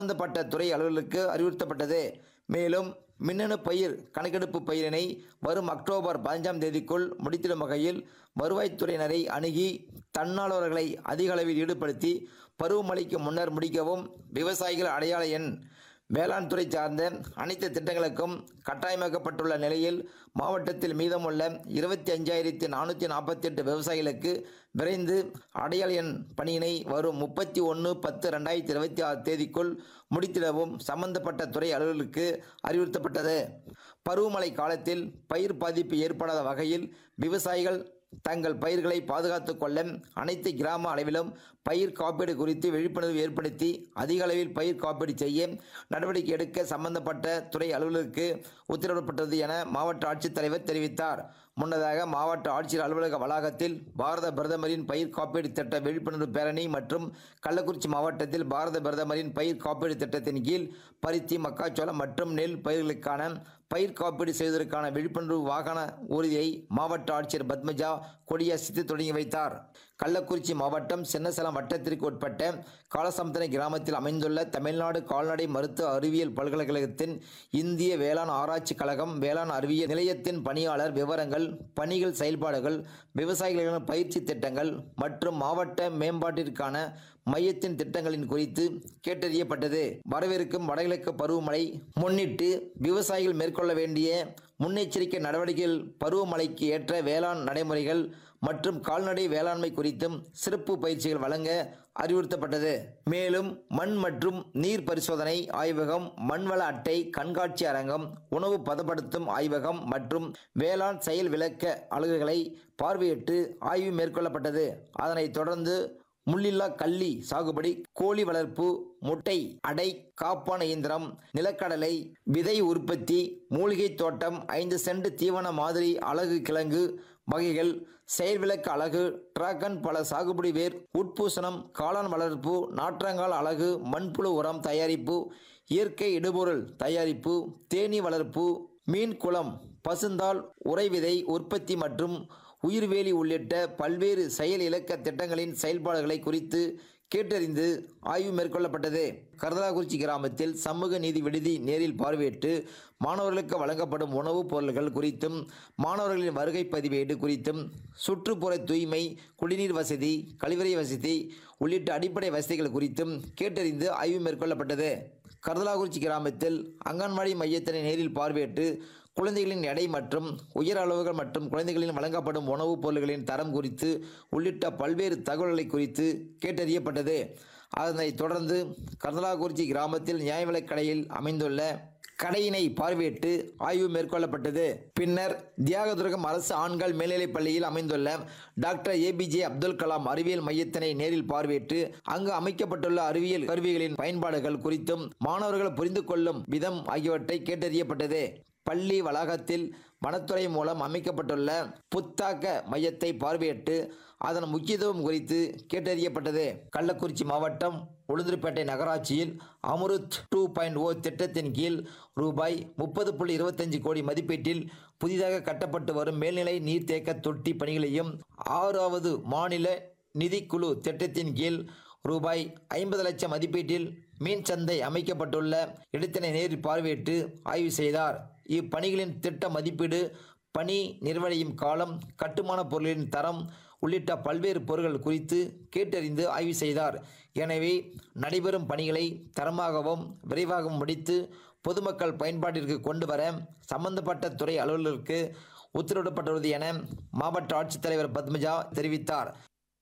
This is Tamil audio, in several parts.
சம்பந்தப்பட்ட துறை அலுவலருக்கு அறிவுறுத்தப்பட்டது மேலும் மின்னணு பயிர் கணக்கெடுப்பு பயிரினை வரும் அக்டோபர் பதினஞ்சாம் தேதிக்குள் முடித்திடும் வகையில் வருவாய்த்துறையினரை அணுகி தன்னார்வலர்களை அதிக அளவில் ஈடுபடுத்தி பருவமழைக்கு முன்னர் முடிக்கவும் விவசாயிகள் அடையாள எண் வேளாண் துறை சார்ந்த அனைத்து திட்டங்களுக்கும் கட்டாயமாக்கப்பட்டுள்ள நிலையில் மாவட்டத்தில் மீதமுள்ள இருபத்தி அஞ்சாயிரத்தி நானூற்றி நாற்பத்தி எட்டு விவசாயிகளுக்கு விரைந்து அடையாள எண் பணியினை வரும் முப்பத்தி ஒன்று பத்து ரெண்டாயிரத்தி இருபத்தி ஆறு தேதிக்குள் முடித்திடவும் சம்பந்தப்பட்ட துறை அலுவலருக்கு அறிவுறுத்தப்பட்டது பருவமழை காலத்தில் பயிர் பாதிப்பு ஏற்படாத வகையில் விவசாயிகள் தங்கள் பயிர்களை பாதுகாத்துக் கொள்ள அனைத்து கிராம அளவிலும் பயிர் காப்பீடு குறித்து விழிப்புணர்வு ஏற்படுத்தி அதிக அளவில் பயிர் காப்பீடு செய்ய நடவடிக்கை எடுக்க சம்பந்தப்பட்ட துறை அலுவலருக்கு உத்தரவிடப்பட்டது என மாவட்ட ஆட்சித்தலைவர் தெரிவித்தார் முன்னதாக மாவட்ட ஆட்சியர் அலுவலக வளாகத்தில் பாரத பிரதமரின் பயிர் காப்பீடு திட்ட விழிப்புணர்வு பேரணி மற்றும் கள்ளக்குறிச்சி மாவட்டத்தில் பாரத பிரதமரின் பயிர் காப்பீடு திட்டத்தின் கீழ் பருத்தி மக்காச்சோளம் மற்றும் நெல் பயிர்களுக்கான பயிர் காப்பீடு செய்வதற்கான விழிப்புணர்வு வாகன ஊர்தியை மாவட்ட ஆட்சியர் பத்மஜா கொடியசைத்து தொடங்கி வைத்தார் கள்ளக்குறிச்சி மாவட்டம் சின்னசலம் வட்டத்திற்கு உட்பட்ட காலசமுத்திரை கிராமத்தில் அமைந்துள்ள தமிழ்நாடு கால்நடை மருத்துவ அறிவியல் பல்கலைக்கழகத்தின் இந்திய வேளாண் ஆராய்ச்சி கழகம் வேளாண் அறிவியல் நிலையத்தின் பணியாளர் விவரங்கள் பணிகள் செயல்பாடுகள் விவசாயிகளுக்கான பயிற்சி திட்டங்கள் மற்றும் மாவட்ட மேம்பாட்டிற்கான மையத்தின் திட்டங்களின் குறித்து கேட்டறியப்பட்டது வரவிருக்கும் வடகிழக்கு பருவமழை முன்னிட்டு விவசாயிகள் மேற்கொள்ள வேண்டிய முன்னெச்சரிக்கை நடவடிக்கைகள் பருவமழைக்கு ஏற்ற வேளாண் நடைமுறைகள் மற்றும் கால்நடை வேளாண்மை குறித்தும் சிறப்பு பயிற்சிகள் வழங்க அறிவுறுத்தப்பட்டது மேலும் மண் மற்றும் நீர் பரிசோதனை ஆய்வகம் மண்வள அட்டை கண்காட்சி அரங்கம் உணவு பதப்படுத்தும் ஆய்வகம் மற்றும் வேளாண் செயல் விளக்க அலகுகளை பார்வையிட்டு ஆய்வு மேற்கொள்ளப்பட்டது அதனைத் தொடர்ந்து முள்ளில்லா கள்ளி சாகுபடி கோழி வளர்ப்பு முட்டை அடை காப்பான இயந்திரம் நிலக்கடலை விதை உற்பத்தி மூலிகை தோட்டம் ஐந்து சென்ட் தீவன மாதிரி அழகு கிழங்கு வகைகள் செயல்விளக்கு அழகு டிராகன் பல சாகுபடி வேர் உட்பூசணம் காளான் வளர்ப்பு நாற்றங்கால் அழகு மண்புழு உரம் தயாரிப்பு இயற்கை இடுபொருள் தயாரிப்பு தேனீ வளர்ப்பு மீன் குளம் பசுந்தாள் உறைவிதை உற்பத்தி மற்றும் உயிர்வேலி உள்ளிட்ட பல்வேறு செயல் இலக்க திட்டங்களின் செயல்பாடுகளை குறித்து கேட்டறிந்து ஆய்வு மேற்கொள்ளப்பட்டது கரதலாக்குறிச்சி கிராமத்தில் சமூக நீதி விடுதி நேரில் பார்வையிட்டு மாணவர்களுக்கு வழங்கப்படும் உணவுப் பொருட்கள் குறித்தும் மாணவர்களின் வருகை பதிவேடு குறித்தும் சுற்றுப்புற தூய்மை குடிநீர் வசதி கழிவறை வசதி உள்ளிட்ட அடிப்படை வசதிகள் குறித்தும் கேட்டறிந்து ஆய்வு மேற்கொள்ளப்பட்டது கரதலாக்குறிச்சி கிராமத்தில் அங்கன்வாடி மையத்தினை நேரில் பார்வையிட்டு குழந்தைகளின் எடை மற்றும் உயர் அளவுகள் மற்றும் குழந்தைகளின் வழங்கப்படும் உணவுப் பொருட்களின் தரம் குறித்து உள்ளிட்ட பல்வேறு தகவல்களை குறித்து கேட்டறியப்பட்டது அதனைத் தொடர்ந்து கர்தலாக்குறிச்சி கிராமத்தில் நியாய விலைக் கடையில் அமைந்துள்ள கடையினை பார்வையிட்டு ஆய்வு மேற்கொள்ளப்பட்டது பின்னர் தியாகதுர்கம் அரசு ஆண்கள் மேல்நிலைப் பள்ளியில் அமைந்துள்ள டாக்டர் ஏபிஜே அப்துல் கலாம் அறிவியல் மையத்தினை நேரில் பார்வையிட்டு அங்கு அமைக்கப்பட்டுள்ள அறிவியல் கருவிகளின் பயன்பாடுகள் குறித்தும் மாணவர்கள் புரிந்து கொள்ளும் விதம் ஆகியவற்றை கேட்டறியப்பட்டது பள்ளி வளாகத்தில் வனத்துறை மூலம் அமைக்கப்பட்டுள்ள புத்தாக்க மையத்தை பார்வையிட்டு அதன் முக்கியத்துவம் குறித்து கேட்டறியப்பட்டது கள்ளக்குறிச்சி மாவட்டம் உளுந்தூர்பேட்டை நகராட்சியில் அமுருத் டூ பாயிண்ட் ஓ திட்டத்தின் கீழ் ரூபாய் முப்பது புள்ளி இருபத்தஞ்சு கோடி மதிப்பீட்டில் புதிதாக கட்டப்பட்டு வரும் மேல்நிலை நீர்த்தேக்க தொட்டி பணிகளையும் ஆறாவது மாநில நிதிக்குழு திட்டத்தின் கீழ் ரூபாய் ஐம்பது லட்சம் மதிப்பீட்டில் மீன் சந்தை அமைக்கப்பட்டுள்ள இடத்தினை நேரில் பார்வையிட்டு ஆய்வு செய்தார் இப்பணிகளின் திட்ட மதிப்பீடு பணி நிறைவடையும் காலம் கட்டுமான பொருளின் தரம் உள்ளிட்ட பல்வேறு பொருட்கள் குறித்து கேட்டறிந்து ஆய்வு செய்தார் எனவே நடைபெறும் பணிகளை தரமாகவும் விரைவாகவும் முடித்து பொதுமக்கள் பயன்பாட்டிற்கு கொண்டு வர சம்பந்தப்பட்ட துறை அலுவலருக்கு உத்தரவிடப்பட்டுள்ளது என மாவட்ட ஆட்சித்தலைவர் பத்மஜா தெரிவித்தார்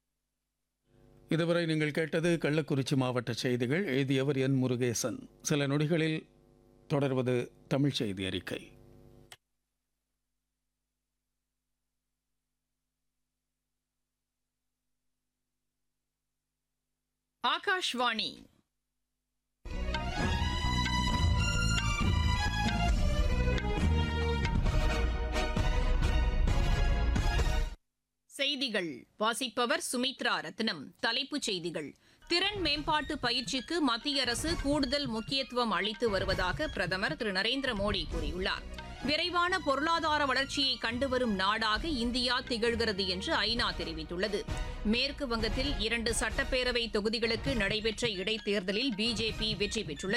இதுவரை நீங்கள் கேட்டது கள்ளக்குறிச்சி மாவட்ட செய்திகள் எழுதியவர் என் முருகேசன் சில நொடிகளில் தொடர்வது தமிழ் செய்தி அறிக்கை ஆகாஷ்வாணி செய்திகள் வாசிப்பவர் சுமித்ரா ரத்னம் தலைப்புச் செய்திகள் திறன் மேம்பாட்டு பயிற்சிக்கு மத்திய அரசு கூடுதல் முக்கியத்துவம் அளித்து வருவதாக பிரதமர் திரு நரேந்திர மோடி கூறியுள்ளார் விரைவான பொருளாதார வளர்ச்சியை கண்டுவரும் நாடாக இந்தியா திகழ்கிறது என்று ஐநா தெரிவித்துள்ளது மேற்கு வங்கத்தில் இரண்டு சட்டப்பேரவை தொகுதிகளுக்கு நடைபெற்ற இடைத்தேர்தலில் பிஜேபி வெற்றி பெற்றுள்ளது